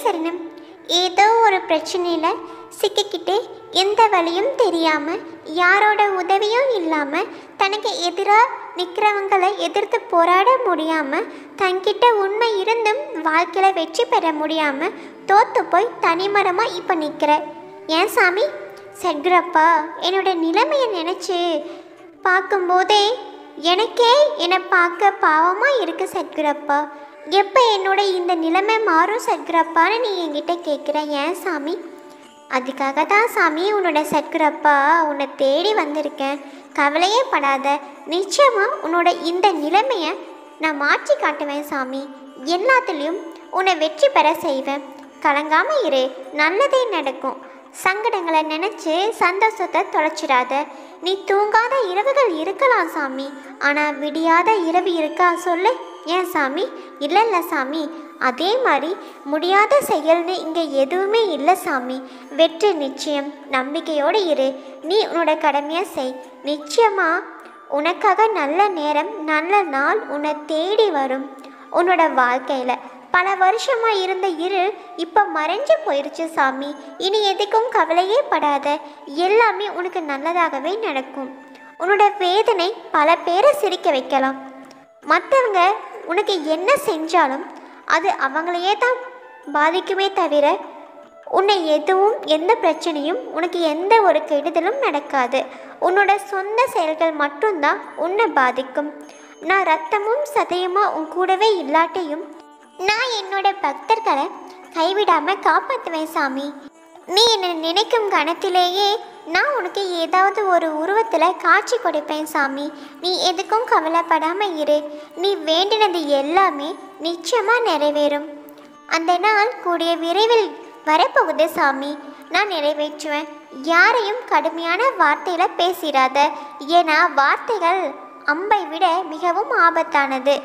சரணம் ஏதோ ஒரு பிரச்சனையில் சிக்கிக்கிட்டு எந்த வழியும் தெரியாமல் யாரோட உதவியும் இல்லாமல் தனக்கு எதிராக நிற்கிறவங்களை எதிர்த்து போராட முடியாமல் தன்கிட்ட உண்மை இருந்தும் வாழ்க்கையில் வெற்றி பெற முடியாமல் தோத்து போய் தனிமரமாக இப்போ நிற்கிற ஏன் சாமி சத்குரப்பா என்னோட நிலைமையை நினச்சி பார்க்கும்போதே எனக்கே என்னை பார்க்க பாவமாக இருக்கு சத்குரப்பா எப்போ என்னோட இந்த நிலைமை மாறும் சத்குரப்பான்னு நீ என்கிட்ட கேட்குற ஏன் சாமி அதுக்காக தான் சாமி உன்னோட சத்குரப்பா உன்னை தேடி வந்திருக்கேன் கவலையே படாத நிச்சயமாக உன்னோட இந்த நிலைமையை நான் மாற்றி காட்டுவேன் சாமி எல்லாத்துலேயும் உன்னை வெற்றி பெற செய்வேன் கலங்காம இரு நல்லதே நடக்கும் சங்கடங்களை நினச்சி சந்தோஷத்தை தொலைச்சிடாத நீ தூங்காத இரவுகள் இருக்கலாம் சாமி ஆனால் விடியாத இரவு இருக்கா சொல்லு ஏன் சாமி இல்லை இல்லை சாமி அதே மாதிரி முடியாத செயல்னு இங்கே எதுவுமே இல்லை சாமி வெற்றி நிச்சயம் நம்பிக்கையோடு இரு நீ உன்னோட கடமையை செய் நிச்சயமாக உனக்காக நல்ல நேரம் நல்ல நாள் உன்னை தேடி வரும் உன்னோட வாழ்க்கையில் பல வருஷமா இருந்த இருள் இப்போ மறைஞ்சு போயிருச்சு சாமி இனி எதுக்கும் கவலையே படாத எல்லாமே உனக்கு நல்லதாகவே நடக்கும் உன்னோட வேதனை பல பேரை சிரிக்க வைக்கலாம் மற்றவங்க உனக்கு என்ன செஞ்சாலும் அது அவங்களையே தான் பாதிக்குமே தவிர உன்னை எதுவும் எந்த பிரச்சனையும் உனக்கு எந்த ஒரு கெடுதலும் நடக்காது உன்னோட சொந்த செயல்கள் மட்டும்தான் உன்னை பாதிக்கும் நான் ரத்தமும் சதையுமா உன் கூடவே இல்லாட்டியும் நான் என்னோட பக்தர்களை கைவிடாம காப்பாற்றுவேன் சாமி நீ என்னை நினைக்கும் கணத்திலேயே நான் உனக்கு ஏதாவது ஒரு உருவத்தில் காட்சி கொடுப்பேன் சாமி நீ எதுக்கும் கவலைப்படாம இரு நீ வேண்டினது எல்லாமே நிச்சயமா நிறைவேறும் அந்த நாள் கூடிய விரைவில் வரப்போகுது சாமி நான் நிறைவேற்றுவேன் யாரையும் கடுமையான வார்த்தையில பேசிடாத ஏன்னா வார்த்தைகள் அம்பை விட மிகவும் ஆபத்தானது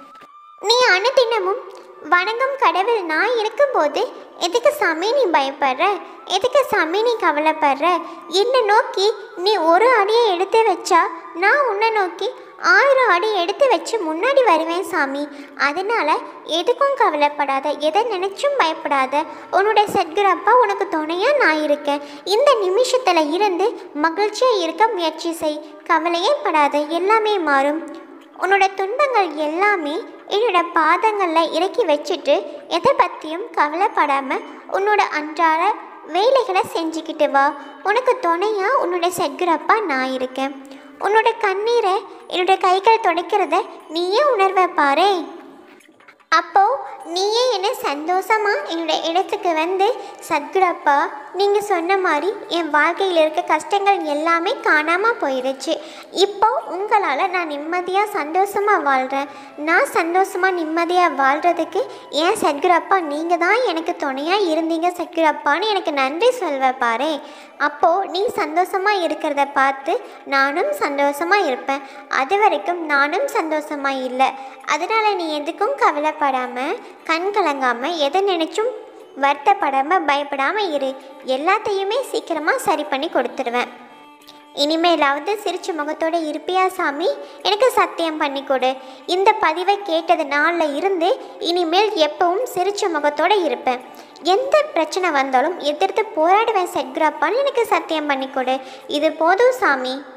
நீ அனுதினமும் வணங்கும் கடவுள் நான் இருக்கும்போது எதுக்கு சாமி நீ பயப்படுற எதுக்கு சாமி நீ கவலைப்படுற என்னை நோக்கி நீ ஒரு அடியை எடுத்து வச்சா நான் உன்னை நோக்கி ஆயிரம் அடி எடுத்து வச்சு முன்னாடி வருவேன் சாமி அதனால எதுக்கும் கவலைப்படாத எதை நினைச்சும் பயப்படாத உன்னோட சத்குரப்பா உனக்கு துணையா நான் இருக்கேன் இந்த நிமிஷத்துல இருந்து மகிழ்ச்சியா இருக்க முயற்சி செய் கவலையே படாத எல்லாமே மாறும் உன்னோட துன்பங்கள் எல்லாமே என்னோட பாதங்களில் இறக்கி வச்சுட்டு எதை பற்றியும் கவலைப்படாமல் உன்னோட அன்றாட வேலைகளை செஞ்சுக்கிட்டு வா உனக்கு துணையாக உன்னோட சத்குரப்பா நான் இருக்கேன் உன்னோட கண்ணீரை என்னோட கைகள் துடைக்கிறத நீயே உணர்வ பாரே அப்போ நீயே என்ன சந்தோஷமா என்னோட இடத்துக்கு வந்து சத்குரப்பா நீங்கள் சொன்ன மாதிரி என் வாழ்க்கையில் இருக்க கஷ்டங்கள் எல்லாமே காணாமல் போயிடுச்சு இப்போ உங்களால் நான் நிம்மதியாக சந்தோஷமாக வாழ்கிறேன் நான் சந்தோஷமாக நிம்மதியாக வாழ்கிறதுக்கு ஏன் சத்குரப்பா நீங்கள் தான் எனக்கு துணையாக இருந்தீங்க சத்குரப்பான்னு எனக்கு நன்றி சொல்வ பாரு அப்போது நீ சந்தோஷமாக இருக்கிறத பார்த்து நானும் சந்தோஷமாக இருப்பேன் அது வரைக்கும் நானும் சந்தோஷமாக இல்லை அதனால நீ எதுக்கும் கவலைப்படாமல் கண் கலங்காமல் எதை நினைச்சும் வருத்தப்படாமல் பயப்படாமல் இரு எல்லாத்தையுமே சீக்கிரமாக சரி பண்ணி கொடுத்துடுவேன் இனிமேலாவது சிரிச்ச முகத்தோட இருப்பியா சாமி எனக்கு சத்தியம் பண்ணி கொடு இந்த பதிவை கேட்டது நாளில் இருந்து இனிமேல் எப்பவும் சிரிச்ச முகத்தோட இருப்பேன் எந்த பிரச்சனை வந்தாலும் எதிர்த்து போராடுவேன் சத்குரப்பான்னு எனக்கு சத்தியம் பண்ணி கொடு இது போதும் சாமி